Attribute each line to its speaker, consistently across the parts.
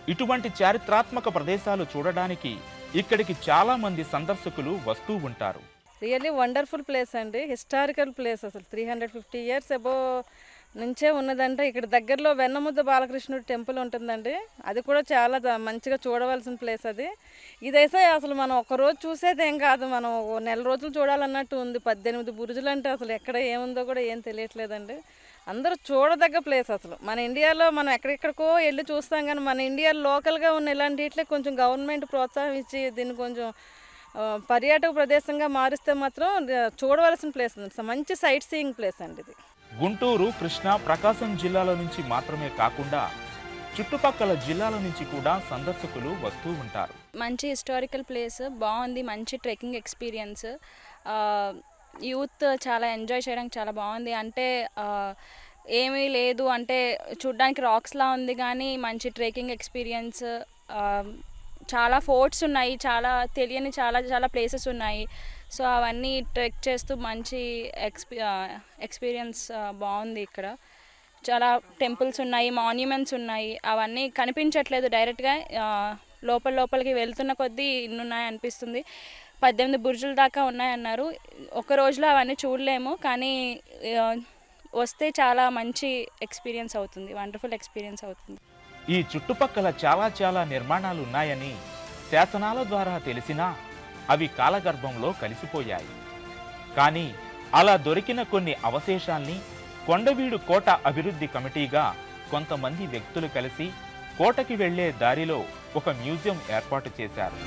Speaker 1: ఇటువంటి చారిత్రాత్మక ప్రదేశాలు చూడడానికి ఇక్కడికి చాలా మంది సందర్శకులు వస్తూ ఉంటారు
Speaker 2: రియల్లీ వండర్ఫుల్ ప్లేస్ అండి హిస్టారికల్ ప్లేస్ అసలు three hundred fifty years above నుంచే ఉన్నదంటే ఇక్కడ దగ్గరలో వెన్నముద్ద బాలకృష్ణుడు టెంపుల్ ఉంటుందండి అది కూడా చాలా ద- మంచిగా చూడవలసిన ప్లేస్ అది ఇదైతే అసలు మనం ఒక రోజు చూసేది ఏం కాదు మనం ఓ నెల రోజులు చూడాలన్నట్టు ఉంది పద్దెనిమిది బురుజులు అంటే అసలు ఎక్కడ ఏముందో కూడా ఏం తెలియట్లేదండి అందరూ చూడదగ్గ ప్లేస్ అసలు మన ఇండియాలో మనం ఎక్కడెక్కడికో వెళ్ళి చూస్తాం కానీ మన ఇండియా లోకల్గా ఉన్న ఇలాంటి ఇట్లే కొంచెం గవర్నమెంట్ ప్రోత్సహించి దీన్ని కొంచెం ఆ, పర్యాటక ప్రదేశంగా మారిస్తే మాత్రం ఆ, చూడవలసిన ప్లేస్ ఉంది మంచి సైట్ సీయింగ్ ప్లేస్ అండి ఇది
Speaker 1: గుంటూరు కృష్ణా ప్రకాశం జిల్లాల నుంచి మాత్రమే కాకుండా చుట్టుపక్కల జిల్లాల నుంచి కూడా సందర్శకులు వస్తూ ఉంటారు
Speaker 3: మంచి హిస్టారికల్ ప్లేస్ బాగుంది మంచి ట్రెక్కింగ్ ఎక్స్పీరియన్స్ యూత్ చాలా ఎంజాయ్ చేయడానికి చాలా బాగుంది అంటే ఆ, ఏమీ లేదు అంటే చూడ్డానికి రాక్స్లా ఉంది కానీ మంచి ట్రెక్కింగ్ ఎక్స్పీరియన్స్ చాలా ఫోర్ట్స్ ఉన్నాయి చాలా తెలియని చాలా చాలా ప్లేసెస్ ఉన్నాయి సో అవన్నీ ట్రెక్ చేస్తూ మంచి ఎక్స్పీ ఎక్స్పీరియన్స్ బాగుంది ఇక్కడ చాలా టెంపుల్స్ ఉన్నాయి మాన్యుమెంట్స్ ఉన్నాయి అవన్నీ కనిపించట్లేదు డైరెక్ట్గా ఆ, లోపల లోపలికి వెళ్తున్న కొద్దీ ఇన్ని ఉన్నాయి అనిపిస్తుంది పద్దెనిమిది బుర్జుల దాకా ఉన్నాయన్నారు ఒక రోజులో అవన్నీ చూడలేము కానీ ఆ, వస్తే చాలా మంచి ఎక్స్పీరియన్స్ అవుతుంది వండర్ఫుల్ ఎక్స్పీరియన్స్ అవుతుంది
Speaker 1: ఈ చుట్టుపక్కల చాలా చాలా నిర్మాణాలు ఉన్నాయని శాసనాల ద్వారా తెలిసినా అవి కాలగర్భంలో కలిసిపోయాయి కానీ అలా దొరికిన కొన్ని అవశేషాల్ని కొండవీడు కోట అభివృద్ధి కమిటీగా కొంతమంది వ్యక్తులు కలిసి కోటకి వెళ్లే దారిలో ఒక మ్యూజియం ఏర్పాటు చేశారు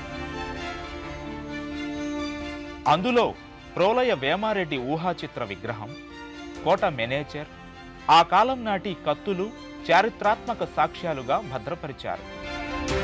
Speaker 1: అందులో ప్రోలయ వేమారెడ్డి ఊహాచిత్ర విగ్రహం కోట మేనేజర్ ఆ కాలం నాటి కత్తులు చారిత్రాత్మక సాక్ష్యాలుగా భద్రపరిచారు